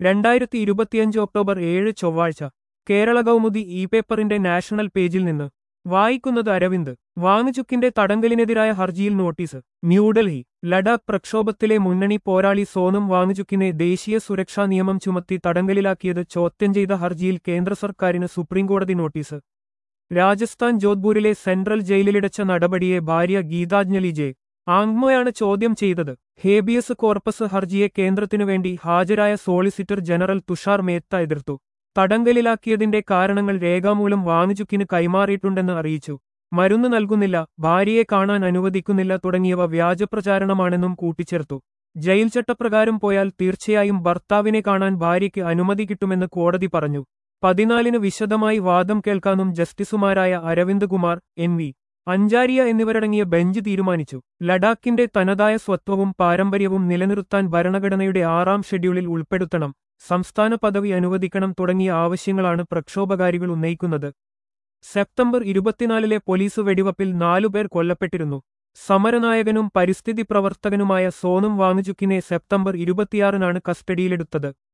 രണ്ടായിരത്തി ഇരുപത്തിയഞ്ച് ഒക്ടോബർ ഏഴ് ചൊവ്വാഴ്ച കേരള കൗമുദി ഇ പേപ്പറിന്റെ നാഷണൽ പേജിൽ നിന്ന് വായിക്കുന്നത് അരവിന്ദ് വാങ്ങുചുക്കിന്റെ തടങ്കലിനെതിരായ ഹർജിയിൽ നോട്ടീസ് ന്യൂഡൽഹി ലഡാക്ക് പ്രക്ഷോഭത്തിലെ മുന്നണി പോരാളി സോനം വാങ്ങുചുക്കിനെ ദേശീയ സുരക്ഷാ നിയമം ചുമത്തി തടങ്കലിലാക്കിയത് ചോദ്യം ചെയ്ത ഹർജിയിൽ കേന്ദ്ര സർക്കാരിന് സുപ്രീംകോടതി നോട്ടീസ് രാജസ്ഥാൻ ജോധ്പൂരിലെ സെൻട്രൽ ജയിലിലടച്ച നടപടിയെ ഭാര്യ ഗീതാഞ്ജലി ജെ ആങ്മോയാണ് ചോദ്യം ചെയ്തത് ഹേബിയസ് കോർപ്പസ് ഹർജിയെ കേന്ദ്രത്തിനുവേണ്ടി ഹാജരായ സോളിസിറ്റർ ജനറൽ തുഷാർ മേത്ത എതിർത്തു തടങ്കലിലാക്കിയതിന്റെ കാരണങ്ങൾ രേഖാമൂലം വാങ്ങുചുക്കിന് കൈമാറിയിട്ടുണ്ടെന്ന് അറിയിച്ചു മരുന്ന് നൽകുന്നില്ല ഭാര്യയെ കാണാൻ അനുവദിക്കുന്നില്ല തുടങ്ങിയവ വ്യാജപ്രചാരണമാണെന്നും കൂട്ടിച്ചേർത്തു ജയിൽ ചട്ടപ്രകാരം പോയാൽ തീർച്ചയായും ഭർത്താവിനെ കാണാൻ ഭാര്യയ്ക്ക് അനുമതി കിട്ടുമെന്ന് കോടതി പറഞ്ഞു പതിനാലിന് വിശദമായി വാദം കേൾക്കാനും ജസ്റ്റിസുമാരായ അരവിന്ദ് കുമാർ എൻ വി അഞ്ചാരിയ എന്നിവരടങ്ങിയ ബെഞ്ച് തീരുമാനിച്ചു ലഡാക്കിന്റെ തനതായ സ്വത്വവും പാരമ്പര്യവും നിലനിർത്താൻ ഭരണഘടനയുടെ ആറാം ഷെഡ്യൂളിൽ ഉൾപ്പെടുത്തണം സംസ്ഥാന പദവി അനുവദിക്കണം തുടങ്ങിയ ആവശ്യങ്ങളാണ് പ്രക്ഷോഭകാരികൾ ഉന്നയിക്കുന്നത് സെപ്റ്റംബർ ഇരുപത്തിനാലിലെ പോലീസ് വെടിവപ്പിൽ നാലുപേർ കൊല്ലപ്പെട്ടിരുന്നു സമരനായകനും പരിസ്ഥിതി പ്രവർത്തകനുമായ സോനം വാങ്ങുചുക്കിനെ സെപ്റ്റംബർ ഇരുപത്തിയാറിനാണ് കസ്റ്റഡിയിലെടുത്തത്